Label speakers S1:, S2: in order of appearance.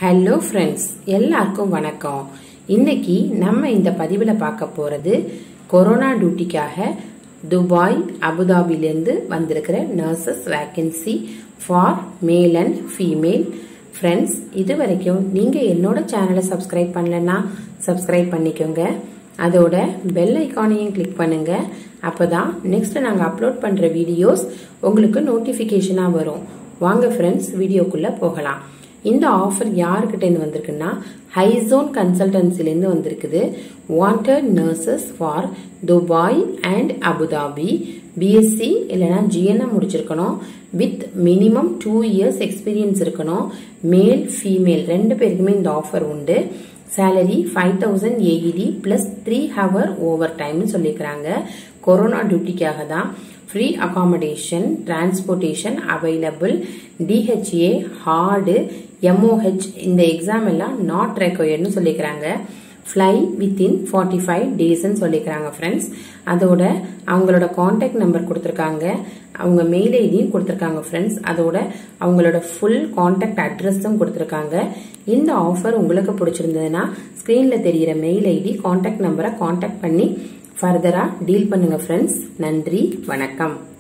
S1: hello friends எல்லாருக்கும் வணக்கம் இன்னைக்கு நம்ம இந்த பதிவில் பார்க்க போகிறது கொரோனா டியூட்டிக்காக துபாய் அபுதாபிலேருந்து வந்திருக்கிற nurses vacancy for male and female friends இது வரைக்கும் நீங்கள் என்னோட சேனலை சப்ஸ்கிரைப் பண்ணலன்னா சப்ஸ்கிரைப் பண்ணிக்கோங்க அதோட பெல் ஐக்கானையும் கிளிக் பண்ணுங்க அப்பதான் நெக்ஸ்ட் நாங்கள் அப்லோட் பண்ணுற வீடியோஸ் உங்களுக்கு நோட்டிஃபிகேஷனாக வரும் வாங்க ஃப்ரெண்ட்ஸ் வீடியோக்குள்ளே போகலாம் இந்த ஆஃபர் யாருக்கிட்டேருந்து வந்திருக்குன்னா ஹைசோன் கன்சல்டன்சிலேருந்து வந்திருக்குது wanted nurses for Dubai and Abu Dhabi BSc இல்லைனா ஜிஎன்எம் முடிச்சிருக்கணும் with minimum two years experience இருக்கணும் மேல் ஃபீமேல் ரெண்டு பேருக்குமே இந்த ஆஃபர் உண்டு salary five thousand AED plus three hour over டைம்னு சொல்லியிருக்கிறாங்க கொரோனா டியூட்டிக்காக தான் free accommodation transportation available DHA hard MOH இந்த எக்ஸாம் எல்லாம் நாட் ரெக்வயர்ட்னு சொல்லிக்கிறாங்க ஃப்ளை வித்தின் ஃபார்ட்டி ஃபைவ் டேஸ்ன்னு சொல்லிக்கிறாங்க ஃப்ரெண்ட்ஸ் அதோட அவங்களோட காண்டாக்ட் நம்பர் கொடுத்துருக்காங்க அவங்க மெயில் ஐடியும் கொடுத்துருக்காங்க ஃப்ரெண்ட்ஸ் அதோட அவங்களோட ஃபுல் காண்டாக்ட் அட்ரஸும் கொடுத்துருக்காங்க இந்த ஆஃபர் உங்களுக்கு பிடிச்சிருந்ததுன்னா ஸ்க்ரீனில் தெரிகிற மெயில் ஐடி காண்டாக்ட் நம்பரை காண்டாக்ட் பண்ணி ஃபர்தராக டீல் பண்ணுங்க ஃப்ரெண்ட்ஸ் நன்றி வணக்கம்